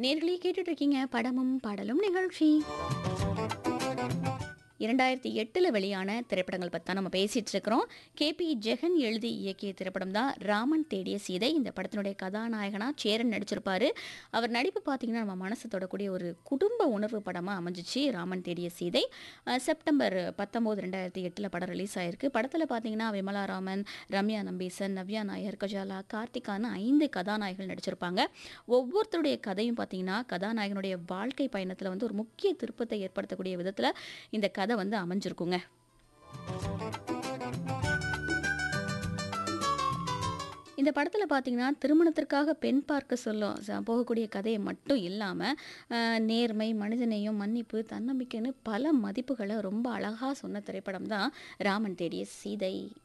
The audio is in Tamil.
நேர்களே கேட்டுட்டு இருக்கீங்க படமும் பாடலும் நிகழ்ச்சி இரண்டாயிரத்தி எட்டில் வெளியான திரைப்படங்கள் பற்றி தான் நம்ம பேசிகிட்டு இருக்கிறோம் கேபி ஜெகன் எழுதி இயக்கிய திரைப்படம் தான் ராமன் தேடிய சீதை இந்த படத்தினுடைய கதாநாயகனாக சேரன் நடிச்சிருப்பாரு அவர் நடிப்பு பார்த்தீங்கன்னா நம்ம மனசு தொடக்கூடிய ஒரு குடும்ப உணர்வு படமாக அமைஞ்சிச்சு ராமன் தேடிய சீதை அஹ், செப்டம்பர் பத்தொம்போது ரெண்டாயிரத்தி எட்டில் படம் ரிலீஸ் ஆயிருக்கு படத்தில் பார்த்தீங்கன்னா விமலா ராமன் ரம்யா நம்பீசன் நவ்யா நாயர் கஜாலா கார்த்திகான்னு ஐந்து கதாநாயகர்கள் நடிச்சிருப்பாங்க ஒவ்வொருத்தருடைய கதையும் பார்த்தீங்கன்னா கதாநாயகனுடைய வாழ்க்கை பயணத்தில் வந்து ஒரு முக்கிய திருப்பத்தை ஏற்படுத்தக்கூடிய விதத்தில் இந்த கதை வந்து அமைஞ்சிருக்குங்க இந்த படத்தில் பார்த்தீங்கன்னா திருமணத்திற்காக பெண் பார்க்க சொல்லும் ச- போகக்கூடிய கதையை மட்டும் இல்லாமல் நேர்மை மனிதநேயம் மன்னிப்பு தன்னம்பிக்கைன்னு பல மதிப்புகளை ரொம்ப அழகாக சொன்ன திரைப்படம் தான் ராமன் தேடிய சீதை